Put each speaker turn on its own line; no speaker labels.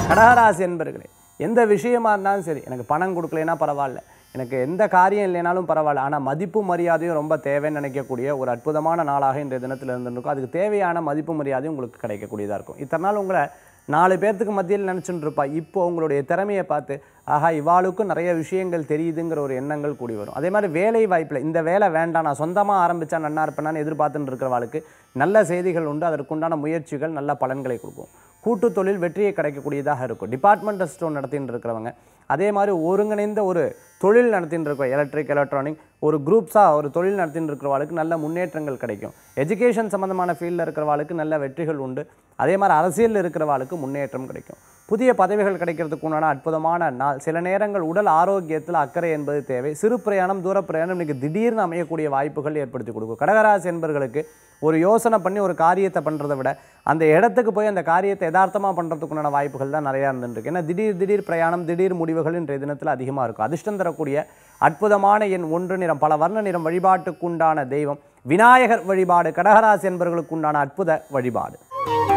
கடகராசி என்பர்களே எந்த விஷயமா இருந்தாலும் சரி எனக்கு பணம் கொடுக்கலைன்னா பரவாயில்ல எனக்கு எந்த காரியம் இல்லைனாலும் பரவாயில்ல ஆனால் மதிப்பு மரியாதையும் ரொம்ப தேவைன்னு நினைக்கக்கூடிய ஒரு அற்புதமான நாளாக இன்றைய தினத்தில் இருந்திருக்கும் அதுக்கு தேவையான மதிப்பு மரியாதையும் உங்களுக்கு கிடைக்கக்கூடியதாக இருக்கும் இத்தனை நாள் உங்களை நாலு பேர்த்துக்கு மத்தியில் நினச்சிட்டு இருப்பா இப்போ உங்களுடைய திறமையை பார்த்து ஆஹா இவாளுக்கும் நிறைய விஷயங்கள் தெரியுதுங்கிற ஒரு எண்ணங்கள் கூடி வரும் அதே மாதிரி வேலை வாய்ப்பில் இந்த வேலை வேண்டாம் நான் சொந்தமாக ஆரம்பித்தா நன்னா இருப்பேனான்னு எதிர்பார்த்துட்டு இருக்கிறவாளுக்கு நல்ல செய்திகள் உண்டு அதற்குண்டான முயற்சிகள் நல்ல பலன்களை கொடுக்கும் கூட்டு தொழில் வெற்றியை கிடைக்கக்கூடியதாக இருக்கும் டிபார்ட்மெண்டல் ஸ்டோர் நடத்திட்டு இருக்கிறவங்க அதே மாதிரி ஒருங்கிணைந்த ஒரு தொழில் நடத்திட்டு இருக்கிற எலக்ட்ரிக் எலக்ட்ரானிக் ஒரு குரூப்ஸாக ஒரு தொழில் நடத்திட்டு இருக்கிறவாளுக்கு நல்ல முன்னேற்றங்கள் கிடைக்கும் எஜுகேஷன் சம்மந்தமான ஃபீல்டில் இருக்கிறவாளுக்கு நல்ல வெற்றிகள் உண்டு அதே மாதிரி அரசியலில் இருக்கிறவாளுக்கு முன்னேற்றம் கிடைக்கும் புதிய பதவிகள் கிடைக்கிறதுக்கு உண்டான அற்புதமான நாள் சில நேரங்கள் உடல் ஆரோக்கியத்தில் அக்கறை என்பது தேவை சிறு பிரயாணம் தூர பிரயாணம் இன்னைக்கு திடீர்னு அமையக்கூடிய வாய்ப்புகள் ஏற்படுத்தி கொடுக்கும் கடகராசி என்பர்களுக்கு ஒரு யோசனை பண்ணி ஒரு காரியத்தை பண்ணுறதை விட அந்த இடத்துக்கு போய் அந்த காரியத்தை யதார்த்தமாக பண்ணுறதுக்குண்டான வாய்ப்புகள் தான் நிறையா இருந்துருக்கு ஏன்னா திடீர் திடீர் பிரயாணம் திடீர் முடிவுகள் இன்றைய தினத்தில் அதிகமாக இருக்கும் அதிர்ஷ்டம் தரக்கூடிய அற்புதமான எண் ஒன்று நிறம் பல வர்ண நிறம் வழிபாட்டுக்குண்டான தெய்வம் விநாயகர் வழிபாடு கடகராசி என்பவர்களுக்கு உண்டான அற்புத வழிபாடு